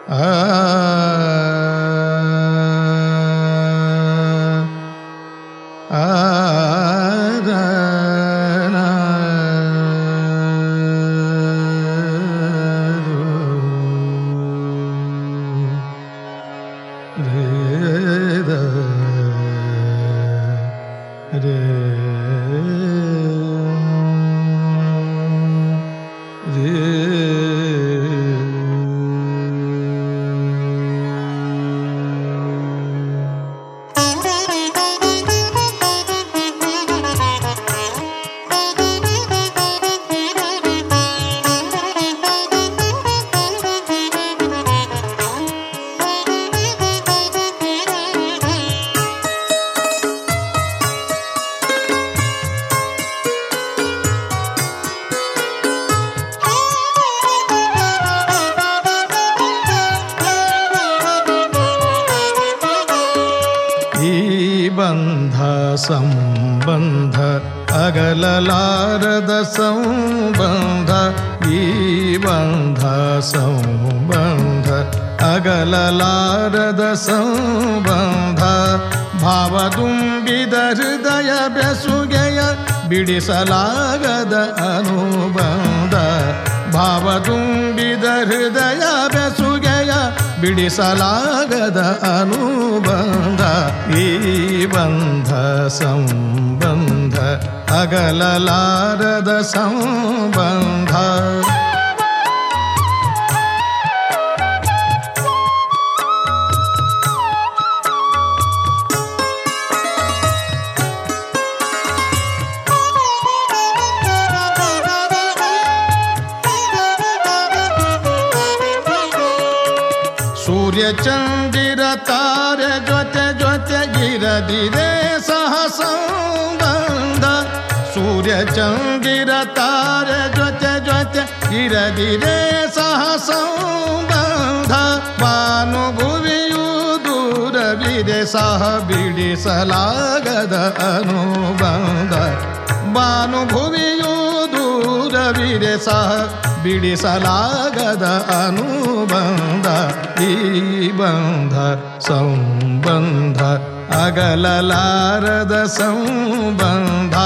ಆ ಆ ಈ ಬಂಧ ಸಂಬಂಧ ಅಗಲಲಾರದ ಸಂಬಂಧ ಈ ಬಂಧ ಸಂಬಂಧ ಅಗಲಲಾರದ ಸಂಬಂಧ ಭಾವದುಂಬಿದ ಹೃದಯ ಬೆಸುಗೆಯ ಬಿಡಿಸಲಾಗದ ಅನುಬಂಧ ಭಾವದುಂಬಿದ ಹೃದಯ ಬೆಸುಗೆಯ ಬಿಡಿಸಲಾಗದ ಅನುಬಂಧ ಈ ಬಂಧ ಸಂಬಂಧ ಅಗಲಲಾರದ ಸಂಬಂಧ ಸೂರ್ಯ ಚಂದಿರ ತಾರೆ ಜೊತೆ ಜೊತೆಗಿರದಿರೆ ಸಹ ಸಂಬಂಧ ಸೂರ್ಯ ಚಂದಿರ ತಾರೆ ಜೊತೆ ಜೊತೆ ಇರದಿರೆ ಸಹ ಸಂಬಂಧ ಭಾನುಭುವಿಯು ದೂರವಿದೆ ಸಹ ಬಿಡಿಸಲಾಗದ ಅನುಬಂಧ ಭಾನುಭುವಿಯು ದೂರವಿದೆ ಸಹ ಬಿಡಿಸಲಾಗದ ಅನುಬಂಧ ಈ ಬಂಧ ಸಂಬಂಧ ಅಗಲಲಾರದ ಸಂಬಂಧ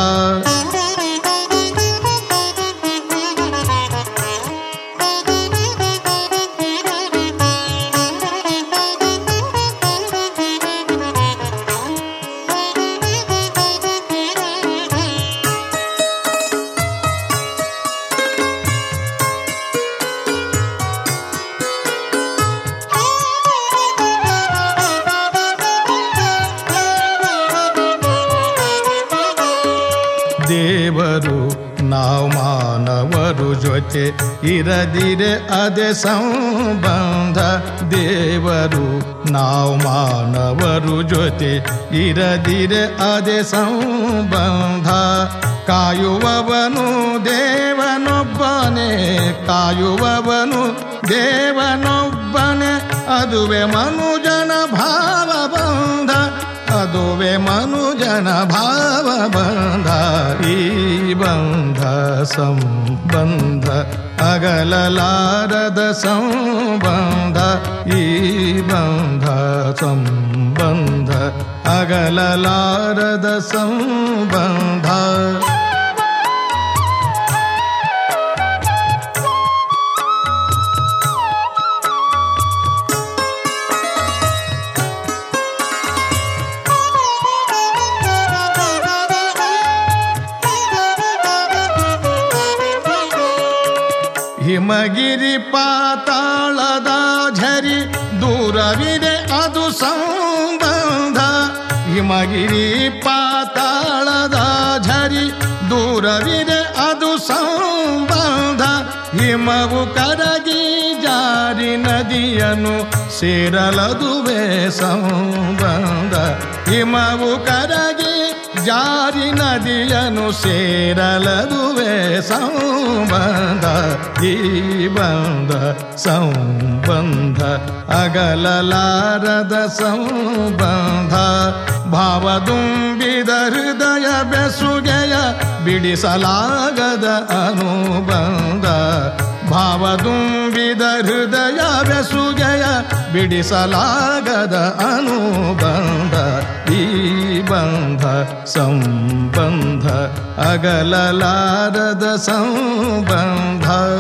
ದೇವರು ನಾವು ಮಾನವರು ಜೊತೆ ಇರದಿರೆ ಅದೇ ಸಂಬಂಧ ದೇವರು ನಾವು ಮಾನವರು ಜೊತೆ ಇರದಿರೆ ಅದೇ ಸಂಬಂಧ ಕಾಯುವವನು ದೇವನೊಬ್ಬನೇ ಕಾಯುವವನು ದೇವನೊಬ್ಬನೇ ಅದುವೆ ಮನುಜನ ಭಾವ ಬಂಧ ಅದುವೆ ಮನುಜನ ಭಾವ ಬಂಧ ಈ ಬಂಧ ಸಂಬಂಧ ಅಗಲಲಾರದ ಸಂಬಂಧ ಈ ಬಂಧ ಸಂಬಂಧ ಅಗಲಲಾರದ ಸಂಬಂಧ ಹಿಮಗಿರಿ ಪಾತಾಳದ ಝರಿ ದೂರವಿದೆ ಅದು ಸಂಬಂಧ ಹಿಮಗಿರಿ ಪಾತಾಳದ ಝರಿ ದೂರವಿದೆ ಅದು ಸಂಬಂಧ ಹಿಮವು ಕರಗಿ ಜಾರಿ ನದಿಯನ್ನು ಸೇರಲದುವೆ ಸಂಬಂಧ ಹಿಮವು ಕರಗಿ ಜಾರಿ ನದಿಯನ್ನು ಸೇರಲದುವೆ ಸಂಬಂಧ ಈ ಬಂಧ ಸಂಬಂಧ ಅಗಲಲಾರದ ಸಂಬಂಧ ಭಾವದುಂಬಿದ ಹೃದಯ ಬೆಸುಗೆಯ ಬಿಡಿಸಲಾಗದ ಅನುಬಂಧ ಭಾವದುಂಬಿದ ಹೃದಯ ಬೆಸುಗೆಯ ಬಿಡಿಸಲಾಗದ ಅನುಬಂಧ ಈ ಬಂಧ ಸಂಬಂಧ ಅಗಲಲಾರದ ಸಂಬಂಧ